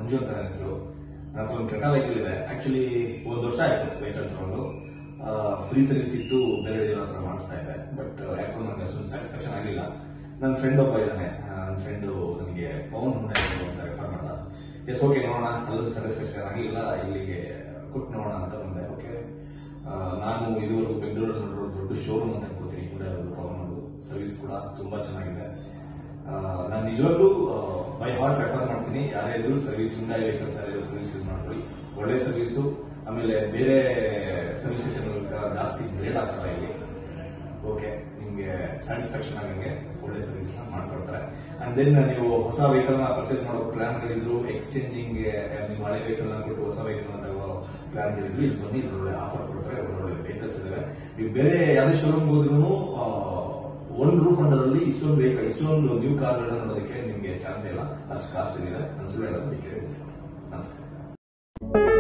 ಮಂಜು ಅಂತ ನನ್ನ ಹೆಸರು ನನ್ನ ಹತ್ರ ಒಂದು ಕ್ರೆಟಾ ವೆಹಿಕಲ್ ಇದೆ ಆಕ್ಚುಲಿ ಒಂದು ವರ್ಷ ಆಯ್ತು ವೆಹಿಕಲ್ ತಗೊಂಡು ಫ್ರೀ ಸರ್ವಿಸ್ ಇತ್ತು ಬೇರೆ ಏನೋ ಹತ್ರ ಮಾಡಿಸ್ತಾ ಇದೆ ಬಟ್ ಯಾಕೋ ನನಗೆ ಅಷ್ಟೊಂದು ಸ್ಯಾಟಿಸ್ಫ್ಯಾಕ್ಷನ್ ಆಗಿಲ್ಲ ನನ್ನ ಫ್ರೆಂಡ್ ಒಬ್ಬ ಇದ್ದಾನೆ ನನ್ನ ಫ್ರೆಂಡು ನನಗೆ ಪವನ್ ಹುಂಡೈ ಅಂತ ರೆಫರ್ ಮಾಡ್ದ ಎಸ್ ಓಕೆ ನೋಡೋಣ ಅಲ್ಲೂ ಸ್ಯಾಟಿಸ್ಫ್ಯಾಕ್ಷನ್ ಆಗಿಲ್ಲ ಇಲ್ಲಿಗೆ ಕೊಟ್ಟು ನೋಡೋಣ ಅಂತ ಬಂದೆ ಓಕೆ ನಾನು ಇದುವರೆಗೂ ಬೆಂಗಳೂರಲ್ಲಿ ನೋಡಿರೋ ದೊಡ್ಡ ಶೋರೂಮ್ ಅಂತ ಅನ್ಕೋತೀನಿ ಹುಂಡೈ ಅವ್ರದ್ದು ಪವನ್ ಅವ್ರದ್ದು ಸರ್ವಿಸ್ ಕೂಡ ತುಂಬಾ ಚೆನ್ನಾಗಿದೆ ನಾನು ನಿಜವಾಗ್ಲೂ ಬೈ ಹಾರ್ಟ್ ರೆಫರ್ ಮಾಡ್ತೀನಿ ಯಾರೇ ಇದ್ರು ಸರ್ವಿಸ್ ಹುಂಡೈ ವೆಹಿಕಲ್ಸ್ ಯಾರು ಸರ್ವಿಸ್ ಯೂಸ್ ಮಾಡ್ಕೊಳ್ಳಿ ಒಳ್ಳೆ ಸರ್ವಿಸು ಆಮೇಲೆ ಬೇರೆ ಸರ್ವಿಸ್ ಸ್ಟೇಷನ್ ಜಾಸ್ತಿ ರೇಟ್ ಹಾಕಲ್ಲ ಇಲ್ಲಿ ಓಕೆ ನಿಮ್ಗೆ ಸ್ಯಾಟಿಸ್ಫ್ಯಾಕ್ಷನ್ ಆಗಂಗೆ ಒಳ್ಳೆ ಸರ್ವಿಸ್ ಮಾಡ್ಕೊಡ್ತಾರೆ ಅಂಡ್ ದೆನ್ ನೀವು ಹೊಸ ವೆಹಿಕಲ್ ನ ಪರ್ಚೇಸ್ ಮಾಡೋ ಪ್ಲಾನ್ ಗಳಿದ್ರು ಎಕ್ಸ್ಚೇಂಜಿಂಗ್ ನೀವು ಹಳೆ ವೆಹಿಕಲ್ ನ ಕೊಟ್ಟು ಹೊಸ ವೆಹಿಕಲ್ ನ ತಗೋ ಪ್ಲಾನ್ ಗಳಿದ್ರು ಇಲ್ಲಿ ಬನ್ನಿ ಒಳ್ಳೆ ಆಫರ್ ಕೊಡ್ತಾರೆ ಒಳ್ಳೆ ವೆಹಿಕಲ್ಸ್ ಇದಾವೆ ನೀವು ಬೇರೆ ಯಾವುದೇ ಶೋರೂಮ್ ಹೋದ್ರು ಒನ್ ರೂಫ್ ಅಂಡರ್ ಅಲ್ಲಿ ಇಷ್ಟೊಂದು ವೆಹಿಕಲ್ ಇಷ್ಟೊಂದು ನ್ಯೂ ಕಾರ್ಗಳನ್ನ ನೋಡೋದಕ್ಕೆ ನಿಮ್ಗೆ ಚಾನ್ಸ್ ಇಲ್ಲ ಅಷ್ಟು ಕಾಸ್ಟ್ ಇದೆ ನಾನು ಸುಳ್ಳು ಹೇಳೋದು ಬೇಕಿದೆ ನಮಸ್ಕಾರ